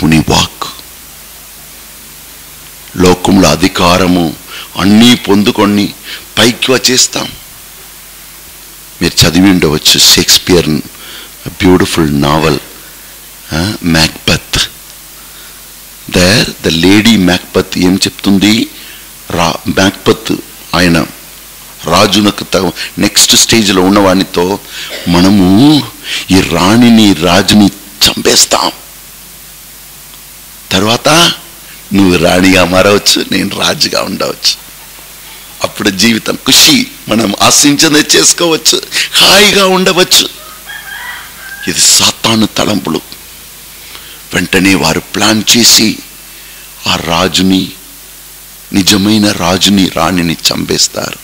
దేవుని వాక్ లోకంలో అధికారము అన్నీ పొందుకొని పైకి వచ్చేస్తాం మీరు చదివి ఉండవచ్చు Shakespeare beautiful novel Macbeth there the lady Macbeth ఏం చెప్తుంది రా మ్యాక్బత్ ఆయన రాజునకు నెక్స్ట్ స్టేజ్లో ఉన్నవానితో మనము ఈ రాణిని రాజుని చంపేస్తాం తర్వాత నువ్వు రాణిగా మారవచ్చు నేను రాజుగా ఉండవచ్చు అప్పుడు జీవితం ఖుషి మనం ఆశించదే చేసుకోవచ్చు హాయిగా ఉండవచ్చు ఇది సాతాను తలంపులు వెంటనే వారు ప్లాన్ చేసి ఆ రాజుని నిజమైన రాజుని రాణిని చంపేస్తారు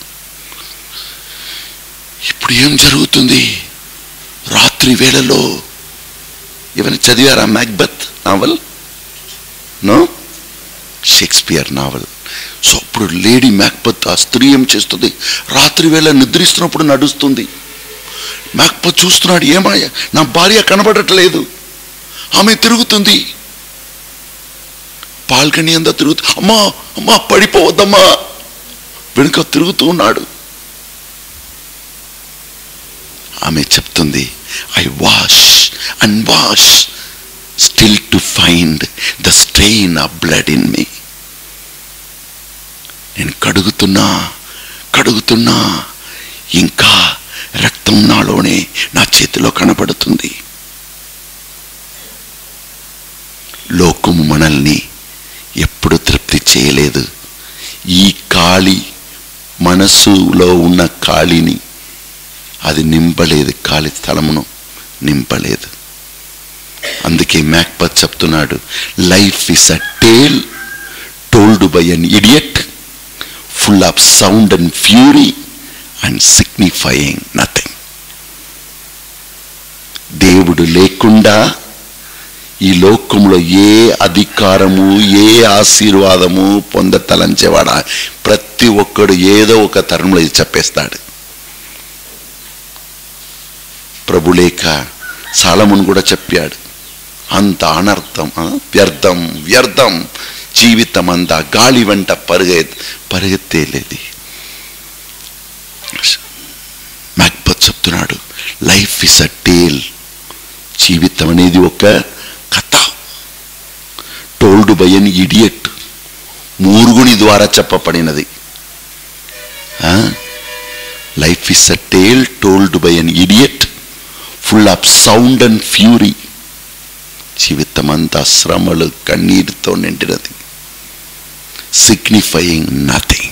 ఇప్పుడు ఏం జరుగుతుంది రాత్రి వేళలో ఏమైనా చదివారా Macbeth novel no Shakespeare novel so అప్పుడు లేడీ మ్యాక్బత్ ఆ స్త్రీ ఏం చేస్తుంది రాత్రి వేళ నిద్రిస్తున్నప్పుడు నడుస్తుంది మ్యాక్బత్ చూస్తున్నాడు ఏమాయ నా భార్య కనబడట్లేదు ఆమె తిరుగుతుంది పాల్కని అంతా తిరుగుతూ అమ్మా అమ్మా పడిపోవద్దమ్మా వెనుక తిరుగుతూ ఉన్నాడు ఆమె చెప్తుంది I wash and wash still to find the strain of blood in me నేను కడుగుతున్నా కడుగుతున్నా ఇంకా రక్తం నాలోనే నా చేతిలో కనబడుతుంది లోకము మనల్ని ఎప్పుడు తృప్తి చేయలేదు ఈ ఖాళీ మనస్సులో ఉన్న ఖాళీని అది నింపలేదు ఖాళీ స్థలమును నింపలేదు అందుకే మ్యాక్పత్ చెప్తున్నాడు life is a tale told by an idiot full of sound and fury and signifying nothing దేవుడు లేకుండా ఈ లోకంలో ఏ అధికారము ఏ ఆశీర్వాదము పొందతలంచేవాడా ప్రతి ఒక్కడు ఏదో ఒక తరంలో ఇది చెప్పేస్తాడు ప్రభులేఖ సాలమును కూడా చెప్పాడు అంత అనర్థం ఆ, వ్యర్థం వ్యర్థం జీవితం అంతా గాలి వెంట పరుగె పరిగెత్తేలేది మ్యాక్బత్ చెప్తున్నాడు లైఫ్ ఇస్ అ టేల్ జీవితం అనేది ఒక కథ టోల్డ్ బై అన్ ఇడియట్ మూరుగుని ద్వారా చెప్పబడినది life is a tale told by an idiot full of sound and fury జీవితం అంతా శ్రమలు కన్నీరుతో నిండినది సిగ్నిఫైయింగ్ నథింగ్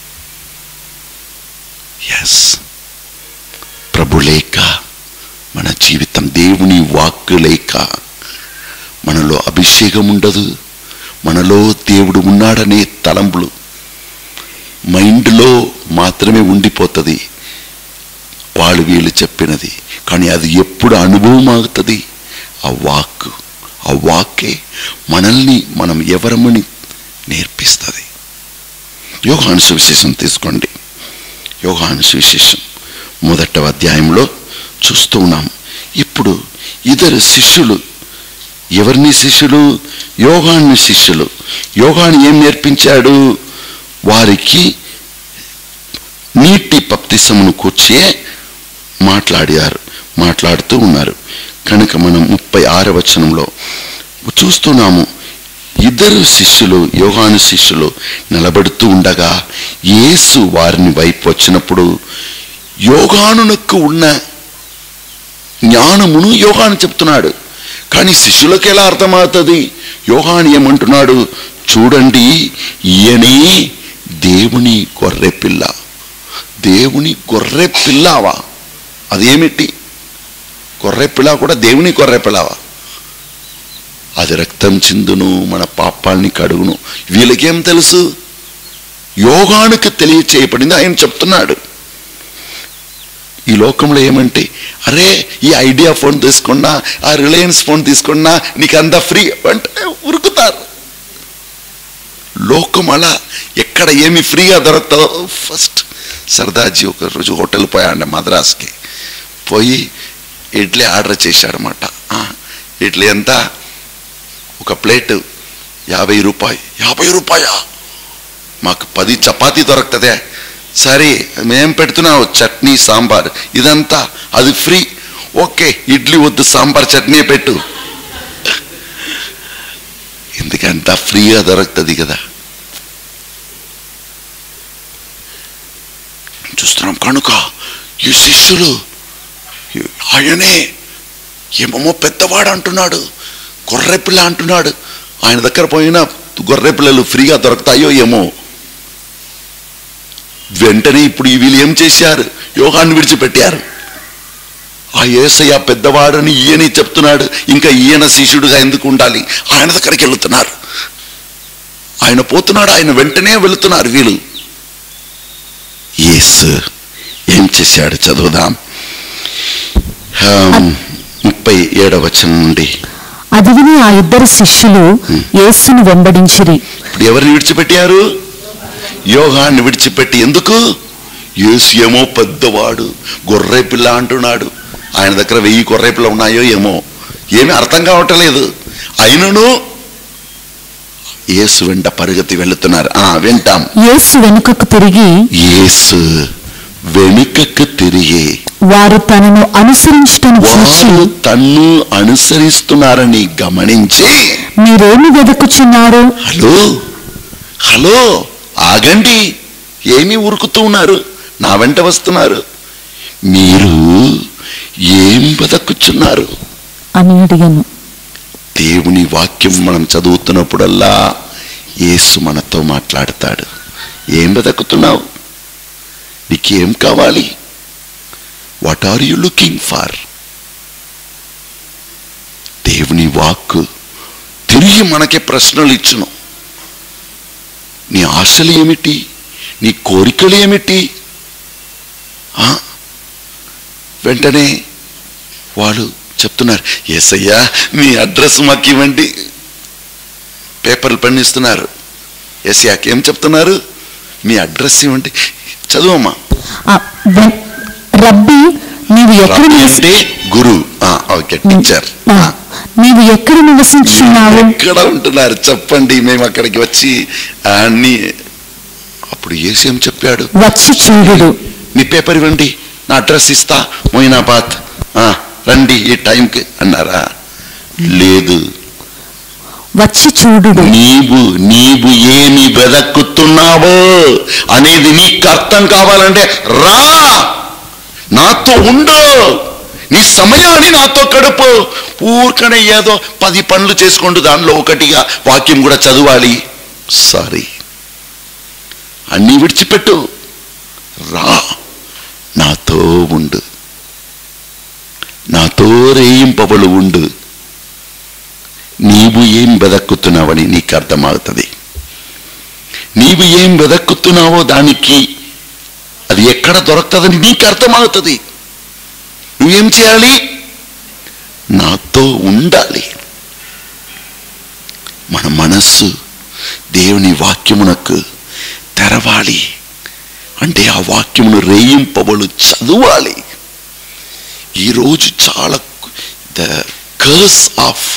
ఎస్ ప్రభు లేక మన జీవితం దేవుని వాక్కు లేక మనలో అభిషేకం ఉండదు మనలో దేవుడు ఉన్నాడనే తలంపులు మైండ్లో మాత్రమే ఉండిపోతుంది వాళ్ళు వీళ్ళు చెప్పినది కానీ అది ఎప్పుడు అనుభవం అవుతుంది ఆ వాక్ ఆ వాక్కే మనల్ని మనం ఎవరమని నేర్పిస్తుంది యోగాను సువిశేషం తీసుకోండి యోగాను సువిశేషం మొదట అధ్యాయంలో చూస్తూ ఉన్నాం ఇప్పుడు ఇద్దరు శిష్యులు ఎవరిని శిష్యులు యోగాన్ని శిష్యులు యోగాన్ని ఏం నేర్పించాడు వారికి నీటి పప్తిసమును కూర్చే మాట్లాడారు మాట్లాడుతూ ఉన్నారు కనుక మనం ముప్పై ఆరు వచనంలో చూస్తున్నాము ఇద్దరు శిష్యులు యోగాను శిష్యులు నిలబడుతూ ఉండగా యేసు వారిని వైపు వచ్చినప్పుడు యోగానునకు ఉన్న జ్ఞానమును యోగాను చెప్తున్నాడు కానీ శిష్యులకు ఎలా అర్థమవుతుంది యోగాని ఏమంటున్నాడు చూడండి ఈయనే దేవుని గొర్రె పిల్ల దేవుని గొర్రె పిల్లవా అదేమిటి గొర్రె పిల్ల కూడా దేవుని గొర్రె పిల్లవా అది రక్తం చిందును మన పాపాల్ని కడుగును వీళ్ళకేం తెలుసు యోగానికి తెలియచేయబడింది ఆయన చెప్తున్నాడు ఈ లోకంలో ఏమంటే అరే ఈ ఐడియా ఫోన్ తీసుకున్నా ఆ రిలయన్స్ ఫోన్ తీసుకున్నా నీకు అంతా ఫ్రీ అంటే ఉరుకుతారు లోకం అలా ఎక్కడ ఏమి ఫ్రీగా దొరుకుతుందో ఫస్ట్ సరదాజీ ఒక రోజు హోటల్ పోయాడు మద్రాస్కి పోయి ఇడ్లీ ఆర్డర్ చేశాడనమాట ఇడ్లీ ఎంత ఒక ప్లేట్ యాభై రూపాయి యాభై రూపాయా మాకు పది చపాతీ దొరుకుతుందే సరే మేం పెడుతున్నావు చట్నీ సాంబార్ ఇదంతా అది ఫ్రీ ఓకే ఇడ్లీ వద్దు సాంబార్ చట్నీ పెట్టు ఎందుకంత ఫ్రీగా దొరుకుతుంది కదా చూస్తున్నాం కనుక ఈ శిష్యులు ఆయనే ఏమో పెద్దవాడు అంటున్నాడు గొర్రెపిల్ల అంటున్నాడు ఆయన దగ్గర పోయిన గొర్రె పిల్లలు ఫ్రీగా దొరుకుతాయో ఏమో వెంటనే ఇప్పుడు ఈ వీళ్ళు ఏం చేశారు యోగాన్ని విడిచిపెట్టారు ఆ ఏసయ్య పెద్దవాడని ఈయనే చెప్తున్నాడు ఇంకా ఈయన శిష్యుడుగా ఎందుకు ఉండాలి ఆయన దగ్గరికి వెళుతున్నారు ఆయన పోతున్నాడు ఆయన వెంటనే వెళుతున్నారు వీళ్ళు యేసు ఏం చేశాడు చదువుదాం ఆమ్, ముప్పై ఏడవ వచనం నుండి అది విని ఆ ఇద్దరు శిష్యులు యేసును వెంబడించిరి ఇప్పుడు ఎవరిని విడిచిపెట్టారు యోగాన్ని విడిచిపెట్టి ఎందుకు యేసు ఏమో పెద్దవాడు గొర్రె పిల్ల అంటున్నాడు ఆయన దగ్గర వెయ్యి గొర్రె పిల్ల ఉన్నాయో ఏమో ఏమీ అర్థం కావట్లేదు అయినను యేసు వెంట పరిగెత్తి వెళుతున్నారు ఆ వింటాం యేసు వెనుకకు తిరిగి యేసు వెనుకకు తిరిగి వారు తనను అనుసరించటం చూచి వారు తన్ను అనుసరిస్తున్నారని గమనించి మీరేమి వెతుకుచున్నారు హలో హలో ఆగండి ఏమి ఉరుకుతూ ఉన్నారు నా వెంట వస్తున్నారు మీరు ఏం బతకుచున్నారు అని అడిగాను దేవుని వాక్యం మనం చదువుతున్నప్పుడల్లా యేసు మనతో మాట్లాడతాడు ఏం బతుకుతున్నావు నీకేం కావాలి what are you looking for దేవుని వాక్కు తిరిగి మనకి ప్రశ్నలు ఇచ్చును నీ ఆశలు ఏమిటి నీ కోరికలు ఏమిటి ఆ? వెంటనే వాళ్ళు చెప్తున్నారు ఏసయ్యా మీ అడ్రస్ మాకు ఇవ్వండి పేపర్లు పండిస్తున్నారు ఏసయ్యాకి ఏం చెప్తున్నారు మీ అడ్రస్ ఇవ్వండి చదువమ్మా ఆ, వెన్- రబ్బీ నీవు ఎక్కడ రబ్బీ నివసి- అంటే గురు ఆ, ఓకే టీచర్ ఆ, నీవు ఎక్కడ నివసించున్నావు ఎక్కడ ఉంటున్నారు చెప్పండి మేము అక్కడికి వచ్చి అన్ని అప్పుడు ఏసు ఏం చెప్పాడు వచ్చి చూడుడు నీ పేపర్ ఇవ్వండి నా అడ్రస్ ఇస్తా మొయినాబాద్ ఆ, రండి ఈ టైంకి అన్నారా లేదు వచ్చి చూడుడు నీవు నీవు ఏమి వెదక్కుతున్నావో అనేది నీకు అర్థం కావాలంటే రా నాతో ఉండు నీ సమయాన్ని నాతో గడుపు ఊరికనే ఏదో పది పనులు చేసుకుంటూ దానిలో ఒకటిగా వాక్యం కూడా చదవాలి సారీ అన్నీ విడిచిపెట్టు రా నాతో ఉండు నాతో రేయింపబలు ఉండు నీవు ఏం వెదక్కుతున్నావని నీకు అర్థమవుతుంది నీవు ఏం వెదక్కుతున్నావో దానికి అది ఎక్కడ దొరుకుతుందని నీకు అర్థమవుతుంది నువ్వేం చేయాలి నాతో ఉండాలి మన మనస్సు దేవుని వాక్యమునకు తెరవాలి అంటే ఆ వాక్యమును రేయింపబలు చదవాలి ఈరోజు చాలా the curse of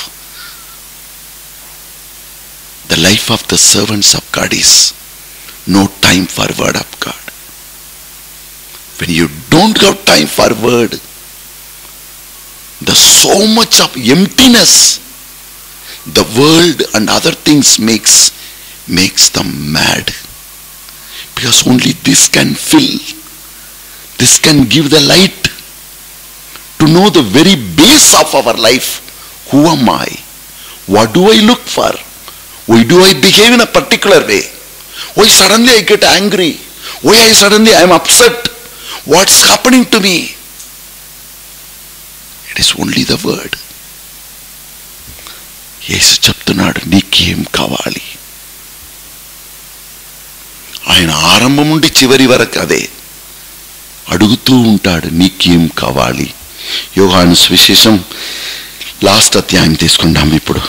the life of the servants of God is no time for word of God. When you don't have time for word, the so much of emptiness, the world and other things makes makes them mad. Because only this can fill, this can give the light to know the very base of our life. Who am I? What do I look for? Why do I behave in a particular way? Why suddenly I get angry? Why I suddenly I am upset? What's happening to me? It is only the word. యేసు చెప్తున్నాడు నీకేం కావాలి ఆయన ఆరంభం నుండి చివరి వరకు అదే అడుగుతూ ఉంటాడు నీకేం కావాలి యోగాను సువిశేషం లాస్ట్ అధ్యాయం తీసుకుందాం ఇప్పుడు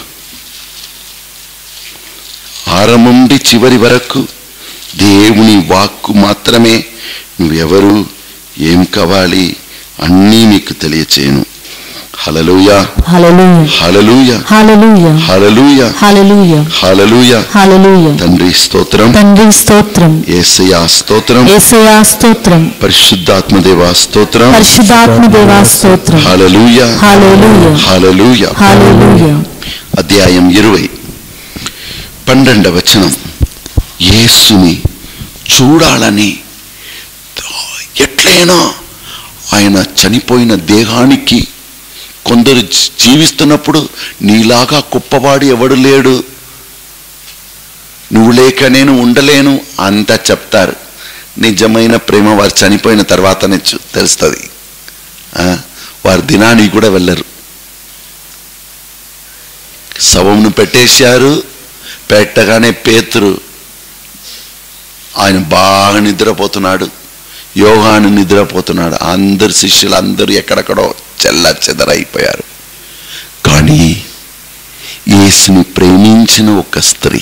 ఆరంభం నుండి చివరి వరకు దేవుని వాక్కు మాత్రమే నువ్వెవరు ఏం కావాలి అన్నీ నీకు తెలియచేయను హలలుయ హల్లెలూయా హలలుయ హల్లెలూయా హలలుయ హల్లెలూయా హలలుయ హల్లెలూయా తండ్రి స్తోత్రం తండ్రి స్తోత్రం ఏసయా స్తోత్రం యేసయ్యా స్తోత్రం పరిశుద్ధాత్మదేవ స్తోత్రం పరిశుద్ధాత్మ దేవా స్తోత్రం హలలుయ హల్లెలూయా హలలుయ హల్లెలూయా అధ్యాయం ఇరవై పన్నెండవ వచనం యేసుని చూడాలని ఎట్లయినా ఆయన చనిపోయిన దేహానికి కొందరు జీ- జీవిస్తున్నప్పుడు నీలాగా కుప్పవాడు ఎవడు లేడు నువ్వు లేక నేను ఉండలేను అంతా చెప్తారు నిజమైన ప్రేమ వారు చనిపోయిన తర్వాతనే చూ- తెలుస్తుంది ఆ, వారు దినానికి కూడా వెళ్ళరు శవంను పెట్టేశారు పెట్టగానే పేతురు ఆయన బాగా నిద్రపోతున్నాడు యోగాను నిద్రపోతున్నాడు అందరు శిష్యులు అందరూ ఎక్కడెక్కడో చెల్ల చెదరైపోయారు కానీ యేసుని ప్రేమించిన ఒక స్త్రీ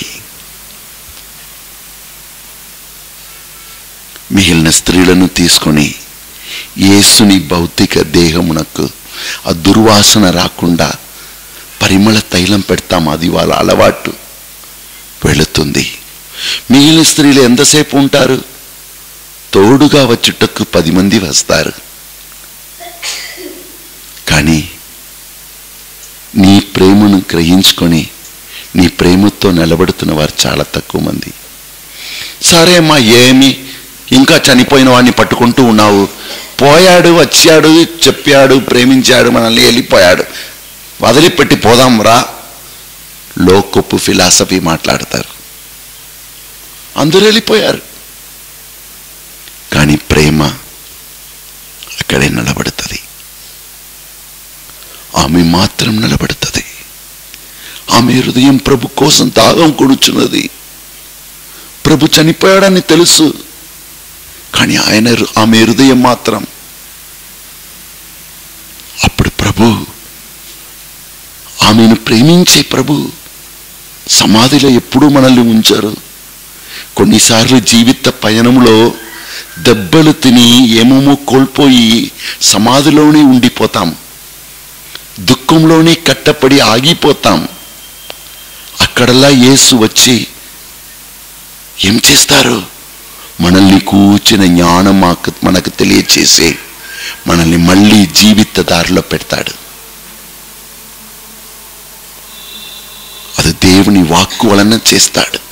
మిగిలిన స్త్రీలను తీసుకొని యేసుని భౌతిక దేహమునకు ఆ దుర్వాసన రాకుండా పరిమళ తైలం పెడతాం అది వాళ్ళ అలవాటు వెళుతుంది మిగిలిన స్త్రీలు ఎంతసేపు ఉంటారు తోడుగా వచ్చుటకు పది మంది వస్తారు కానీ నీ ప్రేమను గ్రహించుకొని నీ ప్రేమతో నిలబడుతున్న వారు చాలా తక్కువ మంది సరే అమ్మా ఏమి ఇంకా చనిపోయిన వాడిని పట్టుకుంటూ ఉన్నావు పోయాడు వచ్చాడు చెప్పాడు ప్రేమించాడు మనల్ని వెళ్ళిపోయాడు వదిలిపెట్టి పోదాం రా లోకపు ఫిలాసఫీ మాట్లాడతారు అందరూ వెళ్ళిపోయారు కానీ ప్రేమ అక్కడే నిలబడుతుంది ఆమె మాత్రం నిలబడుతుంది ఆమె హృదయం ప్రభు కోసం దాగం కొడుచున్నది ప్రభు చనిపోయాడని తెలుసు కానీ ఆయన హృ- ఆమె హృదయం మాత్రం అప్పుడు ప్రభు ఆమెను ప్రేమించే ప్రభు సమాధిలో ఎప్పుడూ మనల్ని ఉంచారు కొన్నిసార్లు జీవిత పయనంలో దెబ్బలు తిని ఏమేమో కోల్పోయి సమాధిలోనే ఉండిపోతాం దుఃఖంలోనే కట్టపడి ఆగిపోతాం అక్కడలా యేసు వచ్చి ఏం చేస్తారు మనల్ని కూర్చిన జ్ఞానం మాకు మనకు తెలియచేసి మనల్ని మళ్ళీ జీవిత దారిలో పెడతాడు అది దేవుని వాక్కు వలన చేస్తాడు